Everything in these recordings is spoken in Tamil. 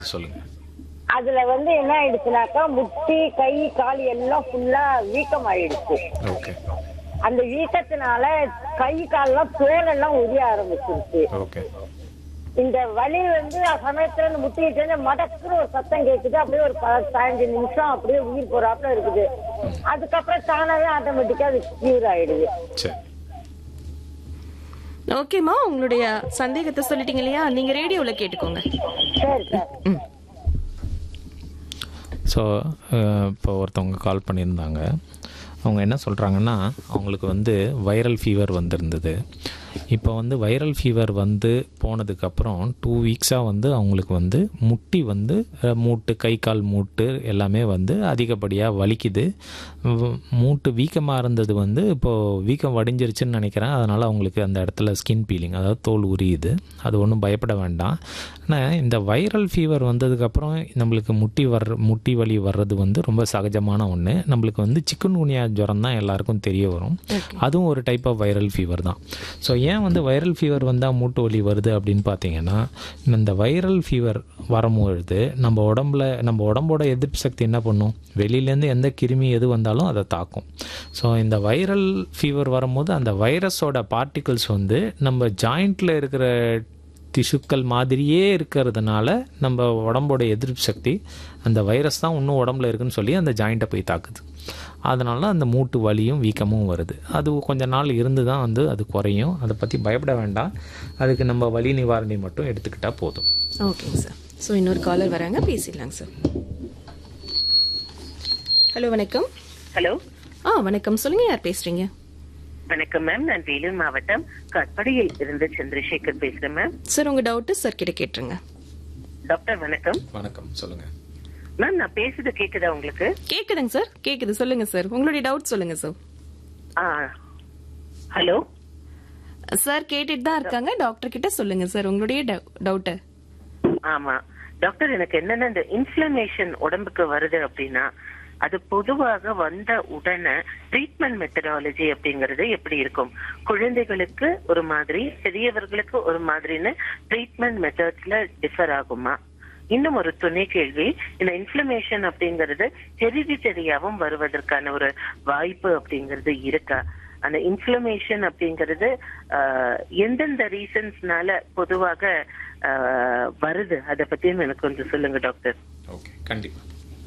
சொல்லுங்க அதுல வந்து என்ன ஆயிடுச்சுனாக்கா முட்டி கை கால் எல்லாம் ஃபுல்லா வீக்கம் ஆயிடுச்சு ஓகே அந்த வீக்கத்தினால கை கால்லாம் தோலெல்லாம் உரிய ஆரம்பிச்சிருச்சு ஓகே இந்த வலி வந்து ஆ சமயத்துல இந்த முட்டிக்கிட்டு இருந்து மடக்குன்னு ஒரு சத்தம் கேக்குது அப்படியே ஒரு ப- பதினஞ்சு நிமிஷம் அப்படியே உயிர் போறாப்புல இருக்குது அதுக்கப்புறம் தானாவே ஆட்டோமேட்டிக்கா அது கியூர் ஆயிடுது சரி ஓகேம்மா உங்களுடைய சந்தேகத்தை சொல்லிட்டீங்க இல்லையா நீங்க ரேடியோல கேட்டுக்கோங்க சரி சார் ஸோ இப்போ ஒருத்தவங்க கால் பண்ணியிருந்தாங்க அவங்க என்ன சொல்கிறாங்கன்னா அவங்களுக்கு வந்து வைரல் ஃபீவர் வந்திருந்தது இப்போ வந்து வைரல் ஃபீவர் வந்து போனதுக்கப்புறம் டூ வீக்ஸாக வந்து அவங்களுக்கு வந்து முட்டி வந்து அஹ், மூட்டு கை கால் மூட்டு எல்லாமே வந்து அதிகப்படியாக வலிக்குது வ- மூட்டு வீக்கமாக இருந்தது வந்து இப்போது வீக்கம் வடிஞ்சிருச்சுன்னு நினைக்கிறேன் அதனால் அவங்களுக்கு அந்த இடத்துல ஸ்கின் பீலிங் அதாவது தோல் உரியுது அது ஒன்றும் பயப்பட வேண்டாம் ஆனால் இந்த வைரல் ஃபீவர் வந்ததுக்கப்புறம் நம்மளுக்கு முட்டி வர்ற முட்டி வலி வர்றது வந்து ரொம்ப சகஜமான ஒன்று நம்மளுக்கு வந்து சிக்கன் குனியா ஜுரம் தான் எல்லாருக்கும் தெரிய வரும் அதுவும் ஒரு டைப் ஆஃப் வைரல் ஃபீவர் தான் ஸோ ஏன் வந்து வைரல் ஃபீவர் வந்தால் மூட்டு வலி வருது அப்படின்னு பார்த்தீங்கன்னா இந்த வைரல் ஃபீவர் வரும்பொழுது நம்ம உடம்புல நம்ம உடம்போட எதிர்ப்பு சக்தி என்ன பண்ணும் வெளியிலேருந்து எந்த கிருமி எது வந்தாலும் அதை தாக்கும் ஸோ இந்த வைரல் ஃபீவர் வரும்போது அந்த வைரஸோட பார்ட்டிகல்ஸ் வந்து நம்ம ஜாயிண்ட்டில் இருக்கிற திசுக்கள் மாதிரியே இருக்கிறதுனால நம்ம உடம்போட எதிர்ப்பு சக்தி அந்த வைரஸ் தான் இன்னும் உடம்புல இருக்குன்னு சொல்லி அந்த ஜாயிண்ட்டை போய் தாக்குது அதனால அந்த மூட்டு வலியும் வீக்கமும் வருது அது கொஞ்ச நாள் இருந்து தான் வந்து அது குறையும் அதை பற்றி பயப்பட வேண்டாம் அதுக்கு நம்ம வலி நிவாரணி மட்டும் எடுத்துக்கிட்டால் போதும் ஓகேங்க சார் ஸோ இன்னொரு காலர் வராங்க பேசிடலாங்க சார் ஹலோ வணக்கம் ஹலோ ஆ வணக்கம் சொல்லுங்க யார் பேசுறீங்க வணக்கம் மேம் நான் வேலூர் மாவட்டம் கட்படியில் இருந்து சந்திரசேகர் பேசுறேன் மேம் சார் உங்க டவுட்டு சார் கிட்ட கேட்டுருங்க டாக்டர் வணக்கம் வணக்கம் சொல்லுங்கள் மேம் நான் பேசுறது கேக்குதா உங்களுக்கு கேக்குதுங்க சார் கேக்குது சொல்லுங்க சார் உங்களுடைய டவுட் சொல்லுங்க சார் ஆ ஹலோ சார் கேட்டுட்டு தான் இருக்காங்க டாக்டர் கிட்ட சொல்லுங்க சார் உங்களுடைய டவுட்டை ஆமா டாக்டர் எனக்கு என்னன்னா இந்த இன்ஃபிளமேஷன் உடம்புக்கு வருது அப்படின்னா அது பொதுவாக வந்த உடனே ட்ரீட்மெண்ட் மெத்தடாலஜி அப்படிங்கறது எப்படி இருக்கும் குழந்தைகளுக்கு ஒரு மாதிரி பெரியவர்களுக்கு ஒரு மாதிரின்னு ட்ரீட்மெண்ட் மெத்தட்ஸ்ல டிஃபர் ஆகுமா இன்னும் ஒரு துணை கேள்வி இந்த இன்ஃபிளமேஷன் அப்படிங்கிறது ஹெரிடிட்டரியாவும் வருவதற்கான ஒரு வாய்ப்பு அப்படிங்கிறது இருக்கா அந்த இன்ஃபிளமேஷன் அப்படிங்கிறது ஆஹ், எந்தெந்த ரீசன்ஸ்னால பொதுவாக ஆஹ், வருது அதை பத்தியும் எனக்கு கொஞ்சம் சொல்லுங்க டாக்டர் ஓகே கண்டிப்பாக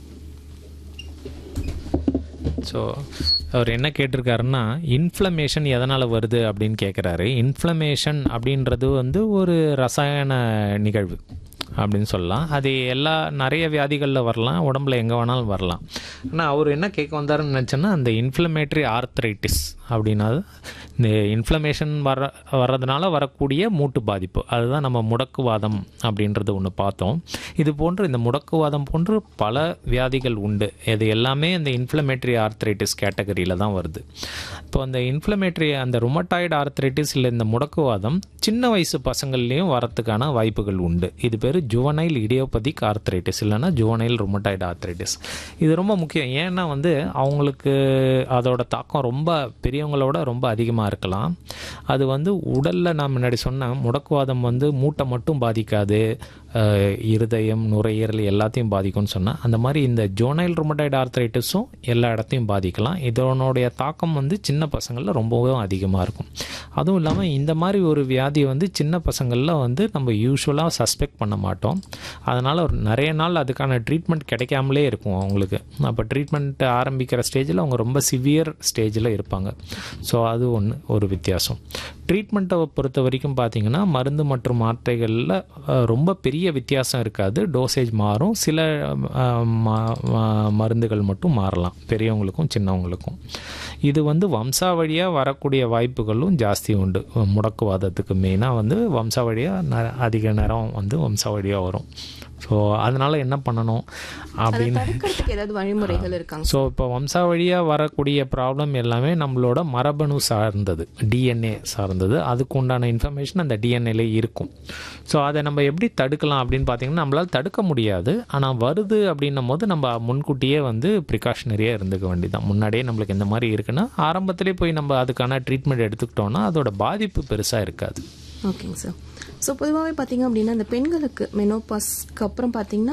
ஸோ அவர் என்ன கேட்டிருக்காருன்னா இன்ஃப்ளமேஷன் எதனால் வருது அப்படின்னு கேட்குறாரு இன்ஃப்ளமேஷன் அப்படின்றது வந்து ஒரு ரசாயன நிகழ்வு அப்படின்னு சொல்லலாம் அது எல்லா நிறைய வியாதிகளில் வரலாம் உடம்புல எங்கே வேணாலும் வரலாம் ஆனால் அவர் என்ன கேட்க வந்தாருன்னு நினச்சேன்னா அந்த இன்ஃப்ளமேட்டரி ஆர்த்ரைட்டிஸ் அப்படின்னா இந்த இன்ஃப்ளமேஷன் வர வர்றதுனால வரக்கூடிய மூட்டு பாதிப்பு அதுதான் நம்ம முடக்குவாதம் அப்படின்றது ஒன்று பார்த்தோம் இது போன்று இந்த முடக்குவாதம் போன்று பல வியாதிகள் உண்டு இது எல்லாமே இந்த இன்ஃப்ளமேட்டரி ஆர்த்ரைட்டிஸ் கேட்டகரியில் தான் வருது இப்போ அந்த இன்ஃப்ளமேட்டரி அந்த ருமட்டாய்டு ஆர்த்ரைட்டிஸ் இல்லை இந்த முடக்குவாதம் சின்ன வயசு பசங்கள்லேயும் வரத்துக்கான வாய்ப்புகள் உண்டு இது பேர் ஜுவனைல் இடியோபதிக் ஆர்த்ரைட்டிஸ் இல்லைன்னா ஜுவனைல் ருமட்டாய்டு ஆர்த்ரைட்டிஸ் இது ரொம்ப முக்கியம் ஏன்னா வந்து அவங்களுக்கு அதோட தாக்கம் ரொம்ப பெரியவங்களோட ரொம்ப அதிகமாக இருக்கலாம் அது வந்து உடலில் நான் முன்னாடி சொன்ன முடக்குவாதம் வந்து மூட்டை மட்டும் பாதிக்காது அஹ், இருதயம் நுரையீரல் எல்லாத்தையும் பாதிக்கும்னு சொன்னேன் அந்த மாதிரி இந்த ஜோனைல் ருமட்டாய்டு ஆர்த்ரைட்டிஸும் எல்லா இடத்தையும் பாதிக்கலாம் இதனுடைய தாக்கம் வந்து சின்ன பசங்களில் ரொம்பவும் அதிகமாக இருக்கும் அதுவும் இல்லாமல் இந்த மாதிரி ஒரு வியாதி வந்து சின்ன பசங்களில் வந்து நம்ம யூஸ்வலாக சஸ்பெக்ட் பண்ண மாட்டோம் அதனால் ஒரு நிறைய நாள் அதுக்கான ட்ரீட்மெண்ட் கிடைக்காமலே இருக்கும் அவங்களுக்கு அப்போ ட்ரீட்மெண்ட் ஆரம்பிக்கிற ஸ்டேஜில் அவங்க ரொம்ப சிவியர் ஸ்டேஜில் இருப்பாங்க ஸோ அது ஒன்று ஒரு வித்தியாசம் ட்ரீட்மெண்ட்டை பொறுத்த வரைக்கும் பார்த்தீங்கன்னா மருந்து மற்றும் மாத்திரைகளில் அஹ், ரொம்ப பெரிய வித்தியாசம் இருக்காது டோசேஜ் மாறும் சில அஹ், ம- ம- மருந்துகள் மட்டும் மாறலாம் பெரியவங்களுக்கும் சின்னவங்களுக்கும் இது வந்து வம்சாவழியாக வரக்கூடிய வாய்ப்புகளும் ஜாஸ்தி உண்டு முடக்குவாதத்துக்கு மெயினாக வந்து வம்சாவழியாக ந அதிக நேரம் வந்து வம்சாவழியாக வரும் ஸோ அதனால் என்ன பண்ணணும் அதை அப்படின்னு தடுக்கிறதுக்கு ஏதாவது வழிமுறைகள் இருக்காங்க ஸோ இப்போ வம்சாவழியாக வரக்கூடிய ப்ராப்ளம் எல்லாமே நம்மளோட மரபணு சார்ந்தது டிஎன்ஏ சார்ந்தது அதுக்கு உண்டான இன்ஃபர்மேஷன் அந்த டிஎன்ஏல இருக்கும் ஸோ அதை நம்ம எப்படி தடுக்கலாம் அப்படின்னு பார்த்தீங்கன்னா நம்மளால் தடுக்க முடியாது ஆனால் வருது அப்படின்னும் போது நம்ம முன்கூட்டியே வந்து ப்ரிகாஷனரியாக இருந்துக்க வேண்டியதான் முன்னாடியே நம்மளுக்கு இந்த மாதிரி இருக்குன்னா ஆரம்பத்திலே போய் நம்ம அதுக்கான ட்ரீட்மெண்ட் எடுத்துக்கிட்டோம்னா அதோட பாதிப்பு பெருசாக இருக்காது ஓகேங்க சார் ஸோ பொதுவாகவே பார்த்தீங்க அப்படின்னா அந்த பெண்களுக்கு மெனோபாஸ்க்கு அப்புறம் பார்த்தீங்கன்னா